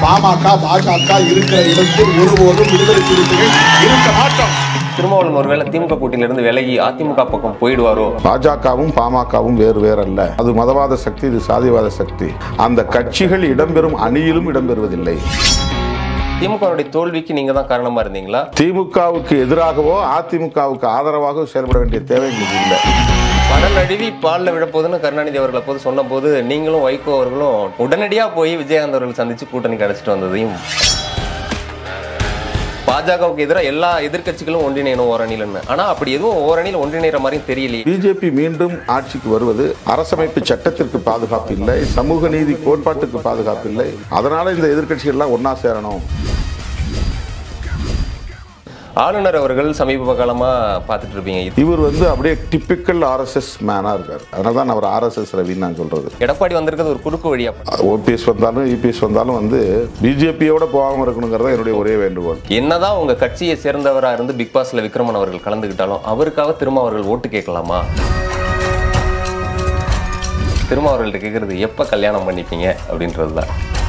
பாமக பாஜக இருக்கிற இடத்தில் ஒருபோதும் விடுதலை சிறுத்தைகள் இருக்க மாட்டோம் திருமாவளவன் ஒருவேளை திமுக கூட்டணியிலிருந்து விலகி அதிமுக பக்கம் போயிடுவாரோ பாஜகவும் பாமகவும் வேறு வேறல்ல அது மதவாத சக்தி இது சாதிவாத சக்தி அந்த கட்சிகள் இடம்பெறும் அணியிலும் இடம்பெறுவதில்லை திமுகவுடைய தோல்விக்கு நீங்க தான் காரணமா இருந்தீங்களா திமுகவுக்கு எதிராகவோ அதிமுகவுக்கு ஆதரவாகவோ செயல்பட வேண்டிய தேவை எங்களுக்கு இல்லை படம் நழுவி பால்ல விழப்போகுதுன்னு கருணாநிதி அவர்கள் அப்போது சொன்னபோது நீங்களும் வைகோ அவர்களும் உடனடியா போய் விஜயகாந்த் அவர்கள் சந்திச்சு கூட்டணி கிடைச்சிட்டு வந்ததையும் பாஜகவுக்கு எதிராக எல்லா எதிர்க்கட்சிகளும் ஒன்றிணையணும் ஓரணியில்னு ஆனா அப்படி எதுவும் ஓரணியில் ஒன்றிணைற மாதிரியும் தெரியலையே பிஜேபி மீண்டும் ஆட்சிக்கு வருவது அரசமைப்பு சட்டத்திற்கு பாதுகாப்பு இல்லை சமூக நீதி கோட்பாட்டுக்கு பாதுகாப்பு இல்லை அதனால இந்த எதிர்க்கட்சிகள் எல்லாம் ஒன்னா சேரணும் ஆளுநர் அவர்கள் சமீப காலமா பார்த்துட்டு இருப்பீங்க இவர் வந்து அப்படியே டிப்பிக்கல் ஆர்எஸ்எஸ் மேனா இருக்கார் அதனால தான் அவர் ஆர்எஸ்எஸ் ரவின்னு நான் சொல்றது எடப்பாடி வந்திருக்கிறது ஒரு குறுக்கு வழியா ஓபிஎஸ் வந்தாலும் இபிஎஸ் வந்தாலும் வந்து பிஜேபியோட போகாம இருக்கணுங்கிறதா என்னுடைய ஒரே வேண்டுகோள் என்னதான் உங்க கட்சியை சேர்ந்தவரா இருந்து பிக் பாஸ்ல விக்ரமன் அவர்கள் கலந்துக்கிட்டாலும் அவருக்காக திரும்ப அவர்கள் ஓட்டு கேட்கலாமா திரும்ப அவர்கள்ட்ட கேட்கறது எப்ப கல்யாணம் பண்ணிப்பீங்க அப்படின்றது தான்